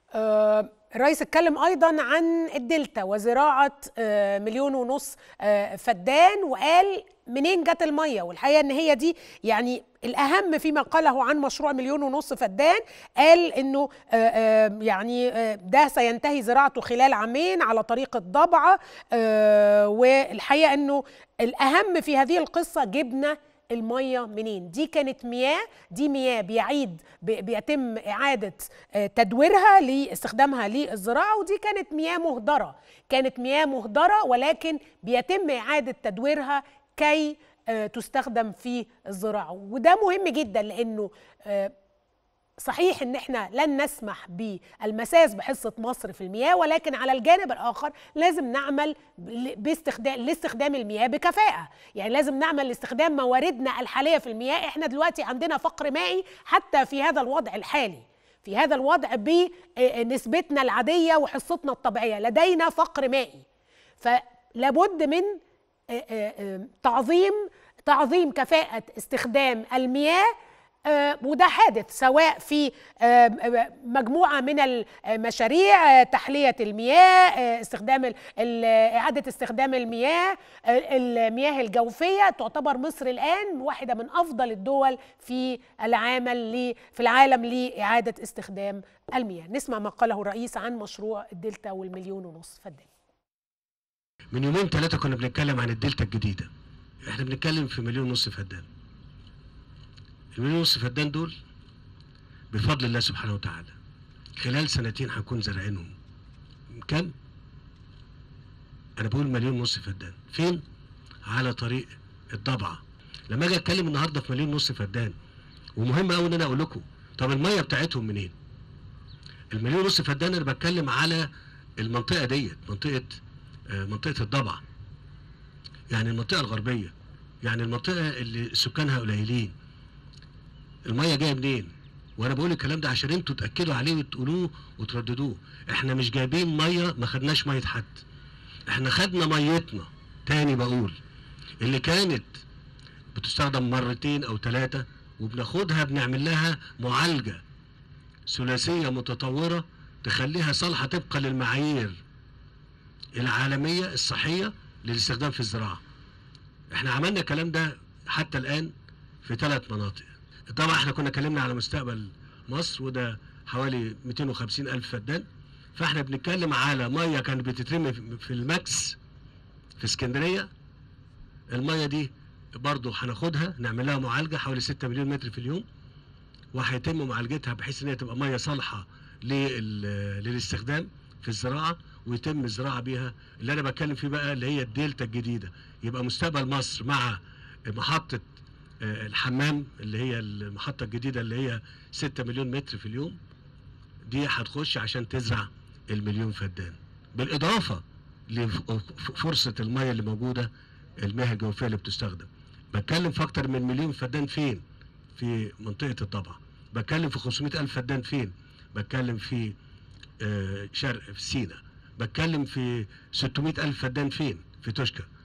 آه، الرئيس اتكلم ايضا عن الدلتا وزراعه آه، مليون ونص آه، فدان وقال منين جت الميه والحقيقه ان هي دي يعني الاهم فيما قاله عن مشروع مليون ونص فدان قال انه آه، آه، يعني آه، ده سينتهي زراعته خلال عامين على طريق الضبعه آه، والحقيقه انه الاهم في هذه القصه جبنا الميه منين دي كانت مياه دي مياه بيعيد بي- بيتم اعاده آه، تدويرها لاستخدامها للزراعه ودي كانت مياه مهدره كانت مياه مهدره ولكن بيتم اعاده تدويرها كي آه، تستخدم في الزراعه وده مهم جدا لانه آه، صحيح ان احنا لن نسمح بالمساس بحصه مصر في المياه ولكن على الجانب الاخر لازم نعمل ل- باستخدام لاستخدام المياه بكفاءه يعني لازم نعمل لاستخدام مواردنا الحاليه في المياه احنا دلوقتي عندنا فقر مائي حتى في هذا الوضع الحالي في هذا الوضع بنسبتنا العاديه وحصتنا الطبيعيه لدينا فقر مائي فلابد من آه، آه، آه، تعظيم تعظيم كفاءة استخدام المياه آه، وده حادث سواء في آه، آه، مجموعة من المشاريع آه، تحلية المياه آه، استخدام ال- ال- إعادة استخدام المياه آه، المياه الجوفية تعتبر مصر الآن واحدة من أفضل الدول في العمل ل- في العالم لإعادة استخدام المياه نسمع ما قاله الرئيس عن مشروع الدلتا والمليون ونص فدان من يومين ثلاثة كنا بنتكلم عن الدلتا الجديدة احنا بنتكلم في مليون ونص فدان المليون ونص فدان دول بفضل الله سبحانه وتعالى خلال سنتين هنكون زارعينهم كم؟ انا بقول مليون ونص فدان فين؟ على طريق الضبعة لما اجي اتكلم النهارده في مليون ونص فدان ومهم قوي ان انا اقول لكم طب الميه بتاعتهم منين؟ المليون ونص فدان انا بتكلم على المنطقه ديت منطقه آه، منطقه الضبعه يعني المنطقه الغربيه يعني المنطقه اللي سكانها قليلين الميه جايه منين وانا بقول الكلام ده عشان انتوا تاكدوا عليه وتقولوه وترددوه احنا مش جايبين ميه ما خدناش ميه حد احنا خدنا ميتنا تاني بقول اللي كانت بتستخدم مرتين او ثلاثه وبناخدها بنعمل لها معالجه ثلاثيه متطوره تخليها صالحه طبقا للمعايير العالميه الصحيه للاستخدام في الزراعه. احنا عملنا الكلام ده حتى الان في ثلاث مناطق. طبعا احنا كنا اتكلمنا على مستقبل مصر وده حوالي 250 الف فدان فاحنا بنتكلم على ميه كانت بتترمي في الماكس في اسكندريه الميه دي برضه هناخدها نعمل لها معالجه حوالي 6 مليون متر في اليوم وهيتم معالجتها بحيث ان هي تبقى ميه صالحه لل- للاستخدام في الزراعه ويتم الزراعه بيها اللي انا بتكلم فيه بقى اللي هي الدلتا الجديده يبقى مستقبل مصر مع محطه آه، الحمام اللي هي المحطه الجديده اللي هي 6 مليون متر في اليوم دي هتخش عشان تزرع المليون فدان بالاضافه لفرصه الميه اللي موجوده المياه الجوفيه اللي بتستخدم بتكلم في اكتر من مليون فدان فين في منطقه الضبعه بتكلم في 500 الف فدان فين بتكلم في آه، شرق في سينا بتكلم في 600 الف فدان فين في توشكا